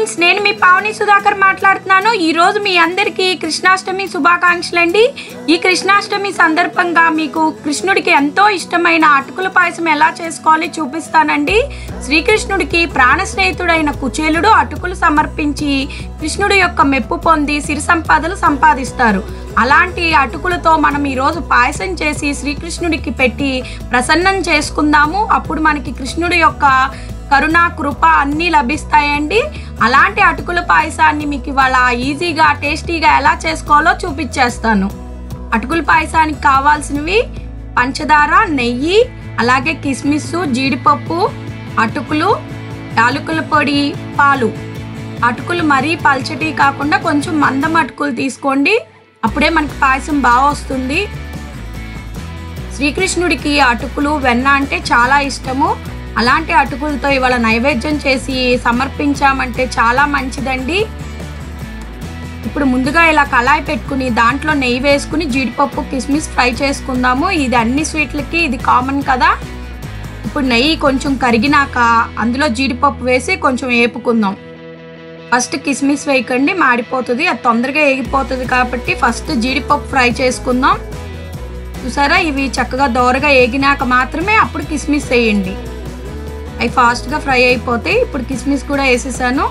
Friends నేను మీ పావని సుధాకర్ మాట్లాడుతున్నాను ఈ రోజు మీ అందరికీ కృష్ణాష్టమి శుభాకాంక్షలు అండి ఈ కృష్ణాష్టమి సందర్భంగా మీకు కృష్ణుడికి ఎంతో ఇష్టమైన అటుకుల పాయసం ఎలా చేసుకోవాలి చూపిస్తానండి శ్రీకృష్ణుడికి ప్రాణ స్నేహితుడైన కుచేలుడు అటుకులు సమర్పించి కృష్ణుడి యొక్క మెప్పు పొంది సిరి సంపాదలు సంపాదిస్తారు అలాంటి అటుకులతో మనం ఈరోజు పాయసం చేసి శ్రీకృష్ణుడికి పెట్టి ప్రసన్నం చేసుకుందాము అప్పుడు మనకి కృష్ణుడి యొక్క కరుణ కృప అన్నీ లభిస్తాయండి అలాంటి అటుకుల పాయసాన్ని మీకు ఇవాళ ఈజీగా టేస్టీగా ఎలా చేసుకోవాలో చూపించేస్తాను అటుకుల పాయసానికి కావాల్సినవి పంచదార నెయ్యి అలాగే కిస్మిస్ జీడిపప్పు అటుకులు యాలకుల పొడి పాలు అటుకులు మరీ పల్చటి కాకుండా కొంచెం మందం అటుకులు తీసుకోండి అప్పుడే మనకి పాయసం బాగా వస్తుంది శ్రీకృష్ణుడికి అటుకులు వెన్న అంటే చాలా ఇష్టము అలాంటి అటుకులతో ఇవాళ నైవేద్యం చేసి సమర్పించామంటే చాలా మంచిదండి ఇప్పుడు ముందుగా ఇలా కళాయి పెట్టుకుని దాంట్లో నెయ్యి వేసుకుని జీడిపప్పు కిస్మిస్ ఫ్రై చేసుకుందాము ఇది అన్ని స్వీట్లకి ఇది కామన్ కదా ఇప్పుడు నెయ్యి కొంచెం కరిగినాక అందులో జీడిపప్పు వేసి కొంచెం వేపుకుందాం ఫస్ట్ కిస్మిస్ వేయకండి మాడిపోతుంది అది తొందరగా వేగిపోతుంది కాబట్టి ఫస్ట్ జీడిపప్పు ఫ్రై చేసుకుందాం చూసారా ఇవి చక్కగా దోరగా వేగినాక మాత్రమే అప్పుడు కిస్మిస్ వేయండి అవి ఫాస్ట్గా ఫ్రై అయిపోతాయి ఇప్పుడు కిస్మిస్ కూడా వేసేసాను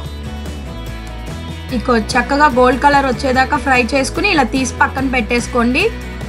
ఇక చక్కగా గోల్డ్ కలర్ వచ్చేదాకా ఫ్రై చేసుకుని ఇలా తీసి పక్కన పెట్టేసుకోండి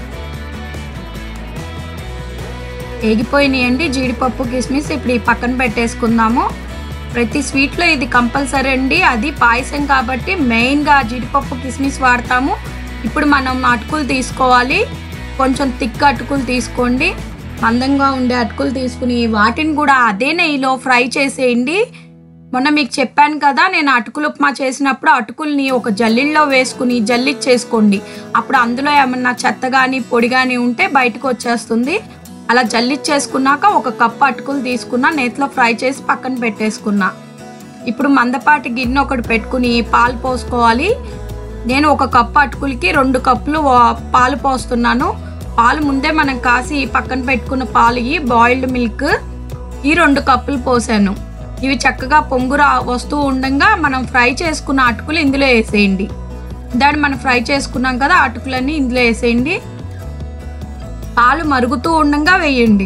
వేగిపోయినాయండి జీడిపప్పు కిస్మిస్ ఇప్పుడు ఈ పక్కన పెట్టేసుకుందాము ప్రతి స్వీట్లో ఇది కంపల్సరీ అండి అది పాయసం కాబట్టి మెయిన్గా జీడిపప్పు కిస్మిస్ వాడతాము ఇప్పుడు మనం అటుకులు తీసుకోవాలి కొంచెం తిక్క అటుకులు తీసుకోండి మందంగా ఉండే అటుకులు తీసుకుని వాటిని కూడా అదే నెయ్యిలో ఫ్రై చేసేయండి మొన్న మీకు చెప్పాను కదా నేను అటుకులు ఉప్మా చేసినప్పుడు అటుకుల్ని ఒక జల్లిల్లో వేసుకుని జల్లిచ్చేసుకోండి అప్పుడు అందులో ఏమన్నా చెత్త కానీ పొడి కానీ ఉంటే బయటకు వచ్చేస్తుంది అలా జల్లిచ్చేసుకున్నాక ఒక కప్పు అటుకులు తీసుకున్నా నేతిలో ఫ్రై చేసి పక్కన పెట్టేసుకున్నా ఇప్పుడు మందపాటి గిన్నె ఒకటి పెట్టుకుని పాలు పోసుకోవాలి నేను ఒక కప్పు అటుకులకి రెండు కప్పులు వా- పాలు పోస్తున్నాను పాలు ముందే మనం కాసి పక్కన పెట్టుకున్న పాలు ఇవి బాయిల్డ్ మిల్క్ ఈ రెండు కప్పులు పోసాను ఇవి చక్కగా పొంగు రా వస్తూ ఉండగా మనం ఫ్రై చేసుకున్న అటుకులు ఇందులో వేసేయండి దాన్ని మనం ఫ్రై చేసుకున్నాం కదా ఆ అటుకులన్నీ ఇందులో వేసేయండి పాలు మరుగుతూ ఉండగా వేయండి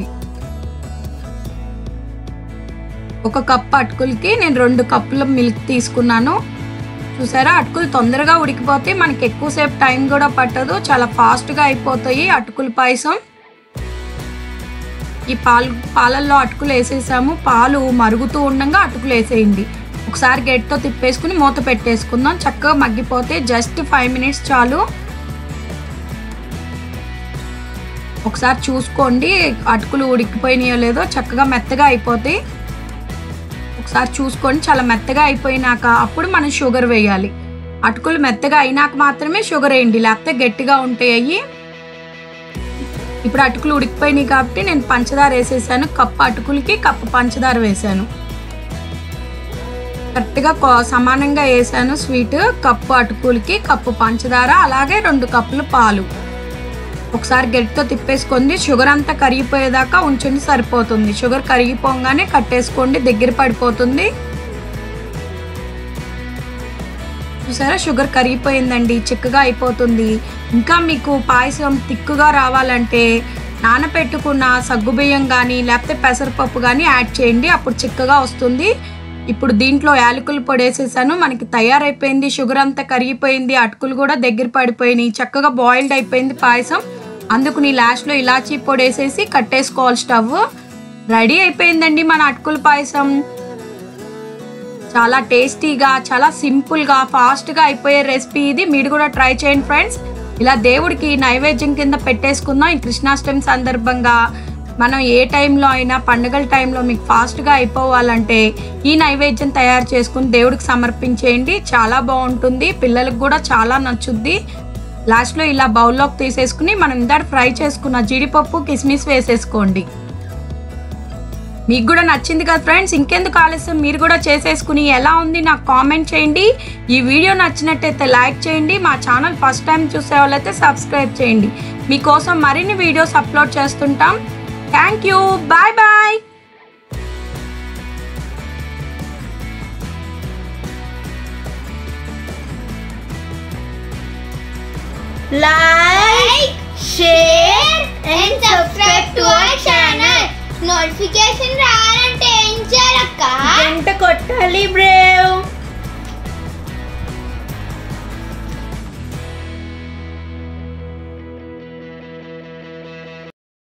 ఒక కప్ అటుకులకి నేను రెండు కప్పుల మిల్క్ తీసుకున్నాను చూసారా అటుకులు తొందరగా ఉడికిపోతే మనకి ఎక్కువసేపు టైం కూడా పట్టదు చాలా ఫాస్ట్గా అయిపోతాయి అటుకుల పాయసం ఈ పాలు పాలల్లో అటుకులు వేసేసాము పాలు మరుగుతూ ఉండగా అటుకులు వేసేయండి ఒకసారి గెట్తో తిప్పేసుకుని మూత పెట్టేసుకుందాం చక్కగా మగ్గిపోతే జస్ట్ ఫైవ్ మినిట్స్ చాలు ఒకసారి చూసుకోండి అటుకులు ఉడికిపోయినాయో లేదో చక్కగా మెత్తగా అయిపోతాయి ఒకసారి చూసుకొని చాలా మెత్తగా అయిపోయినాక అప్పుడు మనం షుగర్ వేయాలి అటుకులు మెత్తగా అయినాక మాత్రమే షుగర్ వేయండి లేకపోతే గట్టిగా ఉంటాయి అవి ఇప్పుడు అటుకులు ఉడికిపోయినాయి కాబట్టి నేను పంచదార వేసేసాను కప్పు అటుకులకి కప్పు పంచదార వేసాను కరెక్ట్గా కొ- సమానంగా వేసాను స్వీట్ కప్పు అటుకులకి కప్పు పంచదార అలాగే రెండు కప్పులు పాలు ఒకసారి గట్టితో తిప్పేసుకోండి షుగర్ అంతా కరిగిపోయేదాకా ఉంచండి సరిపోతుంది షుగర్ కరిగిపోగానే కట్టేసుకోండి దగ్గర పడిపోతుంది చూసారా షుగర్ కరిగిపోయిందండి చిక్కగా అయిపోతుంది ఇంకా మీకు పాయసం తిక్కుగా రావాలంటే నానపెట్టుకున్న సగ్గుబియ్యం కానీ లేకపోతే పెసరపప్పు కానీ యాడ్ చేయండి అప్పుడు చిక్కగా వస్తుంది ఇప్పుడు దీంట్లో యాలకులు పొడి వేసేసాను మనకి తయారైపోయింది షుగర్ అంతా కరిగిపోయింది అటుకులు కూడా దగ్గర పడిపోయినాయి చక్కగా బాయిల్డ్ అయిపోయింది పాయసం అందుకు నీ లాస్ట్లో ఇలాచీ పొడి వేసేసి కట్టేసుకోవాలి స్టవ్ రెడీ అయిపోయిందండి మన అటుకుల పాయసం చాలా టేస్టీగా చాలా సింపుల్గా ఫాస్ట్గా అయిపోయే రెసిపీ ఇది మీరు కూడా ట్రై చేయండి ఫ్రెండ్స్ ఇలా దేవుడికి నైవేద్యం కింద పెట్టేసుకుందాం ఈ కృష్ణాష్టమి సందర్భంగా మనం ఏ టైంలో అయినా పండుగల టైంలో మీకు ఫాస్ట్గా అయిపోవాలంటే ఈ నైవేద్యం తయారు చేసుకుని దేవుడికి సమర్పించేయండి చాలా బాగుంటుంది పిల్లలకు కూడా చాలా నచ్చుద్ది లాస్ట్లో ఇలా బౌల్లోకి తీసేసుకుని మనం ఇందాక ఫ్రై చేసుకున్న జీడిపప్పు కిస్మిస్ వేసేసుకోండి మీకు కూడా నచ్చింది కదా ఫ్రెండ్స్ ఇంకెందుకు ఆలస్యం మీరు కూడా చేసేసుకుని ఎలా ఉంది నాకు కామెంట్ చేయండి ఈ వీడియో నచ్చినట్టయితే లైక్ చేయండి మా ఛానల్ ఫస్ట్ టైం చూసే వాళ్ళైతే సబ్స్క్రైబ్ చేయండి మీకోసం మరిన్ని వీడియోస్ అప్లోడ్ చేస్తుంటాం thank you bye bye like, share and subscribe to our channel. Notification రావాలంటే ఏం చేయాలక్క గంట కొట్టాలి బ్రేవ్